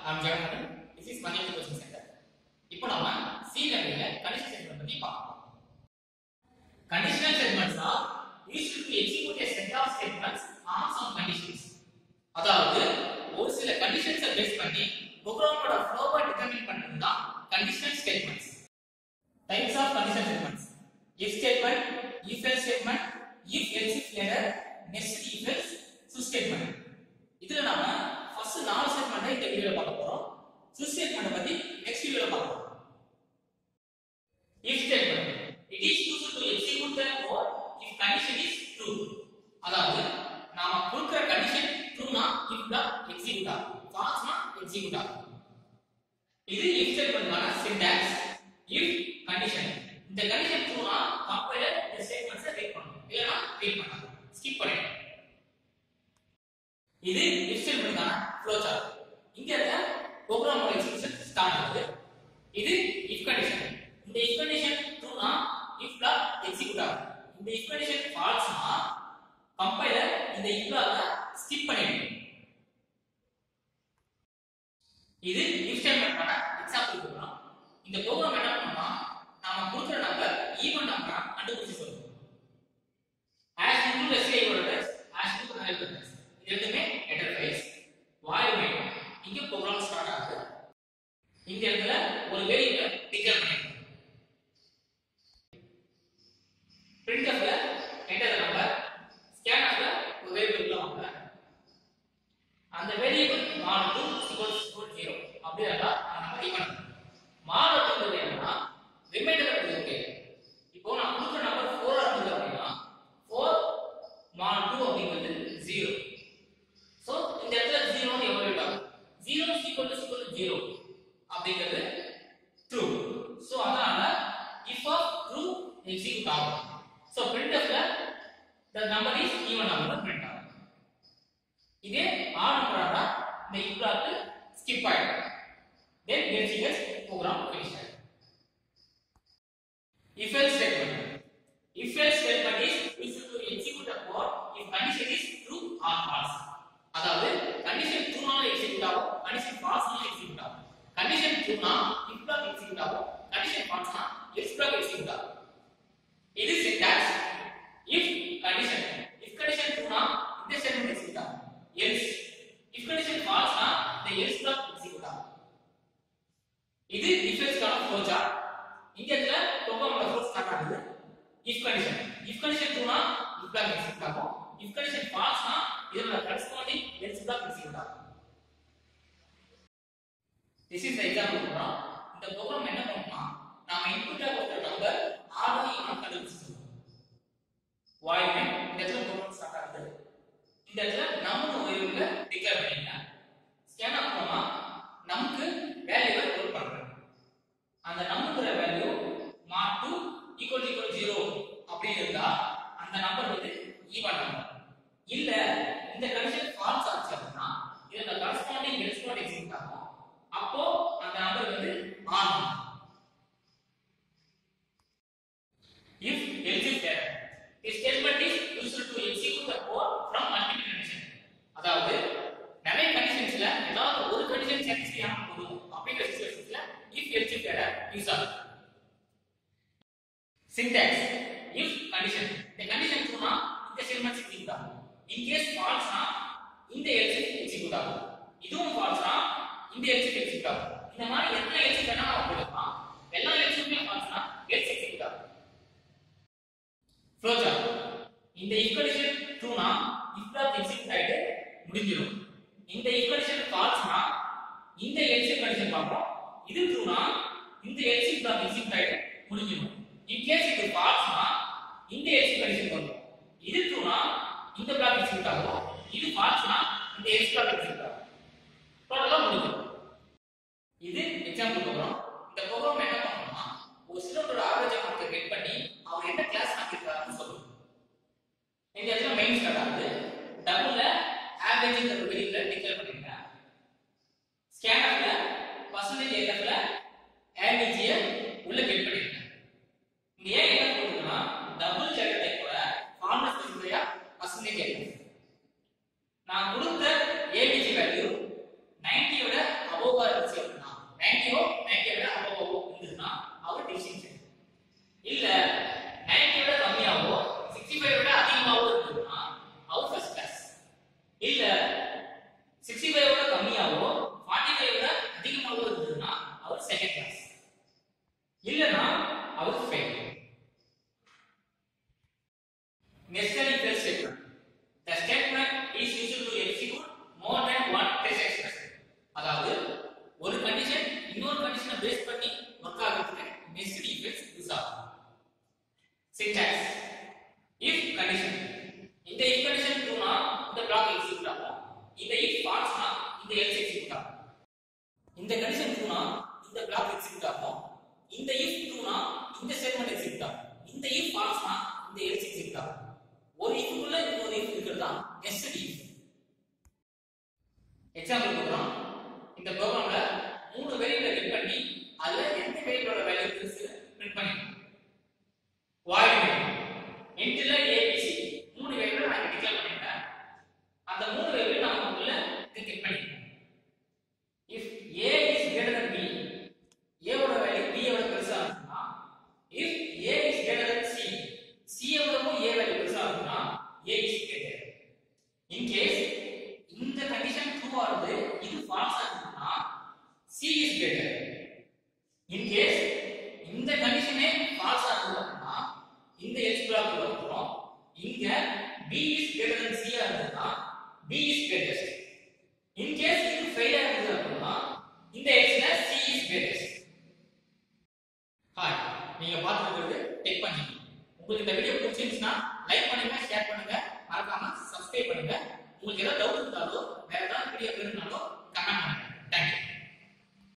I'm Jagannathan. This is Money Coaching Center. இப்போ நம்ம C level conditional statement பத்தி பார்க்கலாம். Conditional statements are used to execute a set of statements on some conditions. அதாவது ஒரு சில கண்டிஷன்ஸை base பண்ணி ப்ரோக்ராமோட ஃப்ளோவை determine பண்றது தான் conditional statements types of conditional statements if statement if else statement if else if later next if else switch statement இதுல நாம first நாலு statement இந்த வீடியோல பார்க்க போறோம் ஸ்விட்ச் ஸ்டேட்மெண்ட் பத்தி நெக்ஸ்ட் வீடியோல பார்க்கலாம் if statement it is used to execute the code if condition is true அதாவது நாம கொடுக்கிற கண்டிஷன் ட்ரூனா if தான் எக்ஸிக்யூட் ஆகும் ஃபால்ஸ்னா எக்ஸிக்யூட் ஆகும் இது if ஸ்டேட்மெண்ட்கான சின்டாக்ஸ் if கண்டிஷன் இந்த கண்டிஷன் ட்ரூனா கம்பைலர் இந்த ஸ்டேட்மெண்ட்ஸை ரீட் பண்ணணும் இல்லனா ரீட் பண்ணாது ஸ்கிப் பண்ணிடணும் இது if ஸ்டேட்மெண்ட்கான ஃப்ளோ சார்ட் இங்க இருக்க ப்ரோக்ராமோட எக்ஸிகியூஷன் ஸ்டார்ட் ஆகுது இது if கண்டிஷன் இந்த if கண்டிஷன் ட்ரூனா if பிளாக் எக்ஸிக்யூட் ஆகும் இந்த if கண்டிஷன் ஃபால்ஸ்னா கம்பைலர் இந்த if பிளாக்க ஸ்கிப் பண்ணிடும் இது if ஸ்டேட்மெண்ட்கான எக்ஸாம்பிள் ப்ரோக்ராம் இந்த ப்ரோக்ராம் என்ன பண்ணும்னா நாம கொடுக்குற நம்பர் ஈவன் நம்பரா கண்டுபிடிச்சு சொல்லுவோம் as into SQL address as into null address இது ரெண்டுமே ஹெடர் ஃபைல்ஸ் வாயில் மெயின் இங்க ப்ரோக்ராம் ஸ்டார்ட் ஆகுது இந்த இடத்துல ஒரு வேரியபிள் டிக்ளேர் பண்ணிருக்கோம் printfல enter the number scanfல ஒரு வேரியபிள் உள்ள வாங்க அந்த வேரியபிள் மால் 2 equals 0 அப்படி இருந்தா அந்த நம்பர் ஈவன் மால் அப்படிங்கிறது என்னன்னா ரிமைண்டர் அப்படிங்கிறது இப்போ நான் கொடுக்குற நம்பர் 4 இருந்தது அப்படின்னா 4 மால் 2 அப்படிங்கிறது 0 சோ இந்த இடத்துல 0 னு எவாலுவேட் ஆகும் 0 is equal to equal to 0 அப்படிங்கிறது ட்ரூ சோ அதனால if of true execute ஆகும் சோ printf ல the number is even number print ஆகும் இதே ஆட் நம்பரா இந்த if block skip ஆயிடும் then else else program finish ஆயிடும் if else statement if else statement is used to execute a code if condition is true or false அதாவது condition ட்ரூனால execute ஆகும் condition ஃபால்ஸ்னால எக்ஸிக்யூட் ஆகும் condition ட்ரூனா if block execute ஆகும் condition ஃபால்ஸ்னா else block execute ஆகும் இது syntax if condition if condition ட்ரூனா இந்த ஸ்டேட்மெண்ட் எக்ஸிக்யூட் ஆகும் எல்ஸ் இஃப் கண்டிஷன் ஃபால்ஸ்னா இந்த எல்ஸ் பிளாக் எக்ஸிக்யூட் ஆகும் இது டிஃபென்ஸ்க்கான ஃப்ளோ சார்ட் இந்த இடத்துல ப்ரோக்ராமோட ஃப்ளோ ஸ்டார்ட் ஆகுது இஃப் கண்டிஷன் இஃப் கண்டிஷன் ட்ரூனா இஃப் பிளாக் எக்ஸிக்யூட் ஆகும் இஃப் கண்டிஷன் ஃபால்ஸ்னா இதோட கரஸ்பாண்டிங் எல்ஸ் பிளாக் எக்ஸிக்யூட் ஆகும் திஸ் இஸ் எக்ஸாம்பிள் ப்ரோக்ராம் இந்த ப்ரோக்ராம் என்ன பண்ணும்னா நாம இன்புட்டா கொடுக்குற நம்பர் ஆடோ ஈவன் கண்டுபிடிச்சு சொல்லுவோம் வாயில் நேம் இந்த இடத்துல ப்ரோக்ராம் ஸ்டார்ட் ஆகுது இந்த இடத்துல நம்ம ஒரு வேரியபிள டிக்ளேர் பண்ணிக்கலாம் ஸ்கேன் அப்புறமா நமக்கு வேல்யூவை லோட் பண்றோம் அந்த நம்புங்கிற value mark two equal equal zero அப்படின்னு இருந்தா அந்த நம்பர் வந்து ஈவன் நம்பர் இல்ல இந்த கண்டிஷன் ஃபால்ஸ் ஆச்சு அப்படின்னா இதோட கரஸ்பாண்டிங் எக்ஸ்போர்ட் எக்ஸிக்யூட் ஆகும் அப்போ அந்த நம்பர் வந்து ஆன் if else if there this statement is used to execute the code from multiple condition அதாவது நிறைய கண்டிஷன்ஸ்ல ஏதாவது ஒரு கண்டிஷன் சாட்டிஸ்ஃபை ஆனா போதும் அப்படிங்கிற சிச்சுவேஷன்ஸ்ல if else if there use ஆகும் syntax if condition the condition ட்ரூனா இந்த ஸ்டேட்மெண்ட் எக்ஸிக்யூட் ஆகும் in case false னா இந்த else எக்ஸிக்யூட் ஆகும் இதுவும் false னா இந்த else எக்ஸிக்யூட் ஆகும் இந்த மாதிரி எத்தனை else வேணா நம்ம போடலாம் எல்லா elseமே false னா else எக்ஸிக்யூட் ஆகும் ஃப்ளோ சார்ட் இந்த if condition true னா if block எக்ஸிக்யூட் ஆயிட்டு முடிஞ்சிடும் இந்த if condition false னா இந்த else condition பார்ப்போம் இது true னா இந்த else block எக்ஸிக்யூட் ஆயிட்டு முடிஞ்சிடும் in case இது false னா இந்த else condition வரும் இது true னா இந்த block எக்ஸிக்யூட் ஆகும் இது false னா இந்த else block எக்ஸிக்யூட் ஆகும் டோட்டலா முடிஞ்சிடும் இது எக்ஸாம்பிள் ப்ரோக்ராம் இந்த ப்ரோக்ராம் என்ன பண்ணணும்னா ஒரு ஸ்டூடெண்டோட ஆவரேஜ் மார்க்கை கெட் பண்ணி அவர் என்ன கிளாஸ் மாத்திருக்காருன்னு சொல்லுவோம் இந்த இடத்துல மெயின் ஸ்டார்ட் ஆகுது டபுள்ல ஆவரேஜ்ங்கிற ஒரு வேரியபிள டிக்ளேர் பண்ணிருக்கேன் ஸ்கேனர்ல பர்சன்டேஜ் எல்எஃப்ல ஆவரேஜ்ய உள்ள கெட் பண்ணிருக்கேன் இங்க ஏன் என்ன போட்டுருக்கா டபுள் டேட்டா டைப்போட ஃபார்முலா ஸ்பெசிஃபையா பர்சன்டேஜ் எல்எஃப் நான் கொடுத்த ஏபிஜி வேல்யூ 90 விட above ப்ரோக்ராம் இந்த ப்ரோக்ராம்ல மூணு வேரியபிளை கிளிக் பண்ணி அதுல எந்த வேரியபிளோட வேல்யூ இருக்கு பிரிண்ட் பண்ணிக்கணும் வாய்ட் இன்ட்ல ஏபிசி மூணு வேரியபிள் நான் டிக்ளேர் பண்ணிட்டேன் அந்த மூணு வேரியபிள் நாம உள்ள கிளிக் பண்ணிக்கணும் if a is greater than b a ஓட வேல்யூ b ஓட பெருசா இருந்துச்சுன்னா if a is greater than c c ஓடவும் a வேல்யூ பெருசா இருந்துச்சுன்னா a is greater in case இந்த கண்டிஷன் ட்ரூ ஆகுது இது ஃபால்ஸ் ஆகுதுன்னா c is greater in case இந்த கண்டிஷனே ஃபால்ஸ் ஆகுது அப்படின்னா இந்த எல்ஸ் பிளாக் உள்ள போறோம் இங்க b is greater than c ஆ இருந்ததுன்னா b is greatest in case இது ஃபெயில் ஆகுது அப்படின்னா இந்த x